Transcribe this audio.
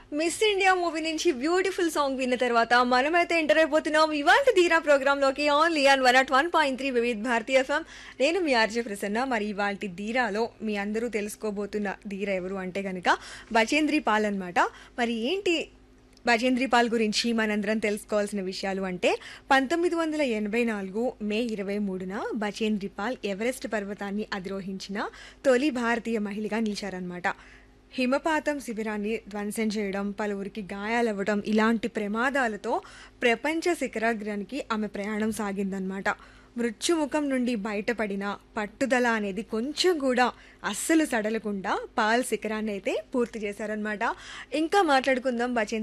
miss India movie నుంచి beautiful song విన్న తర్వాత మనమైతే ఎంటర్ అయిపోతున్నాం ఇవాళ ధీరా ప్రోగ్రామ్ లోకి only on one at one point three Vividh Bharati FM నేను మీ ఆర్జే ప్రసన్న మరి ఇవాళ ధీరాలో మీ అందరూ తెలుసుకోబోతున్న ధీర ఎవరు అంటే కనుక బచేంద్రి పాల్ అన్నమాట మరి ఏంటి బజేంద్రి పాల్ గురించి మనందరం తెలుసుకోవాల్సిన విషయాలు అంటే పంతొమ్మిది వందల ఎనభై నాలుగు మే ఇరవై మూడున బచేంద్రి పాల్ ఎవరెస్ట్ పర్వతాన్ని అధిరోహించిన తొలి భారతీయ మహిళగా నిలిచారనమాట హిమపాతం శిబిరాన్ని ధ్వంసం చేయడం పలువురికి గాయాలవ్వడం ఇలాంటి ప్రమాదాలతో ప్రపంచ శిఖరాగ్రానికి ఆమె ప్రయాణం సాగిందనమాట మృత్యుముఖం నుండి బయటపడిన పట్టుదల అనేది కొంచెం కూడా అస్సలు సడలకుండా పాల్ శిఖరాన్ని అయితే పూర్తి చేశారనమాట ఇంకా మాట్లాడుకుందాం బచేంద్రి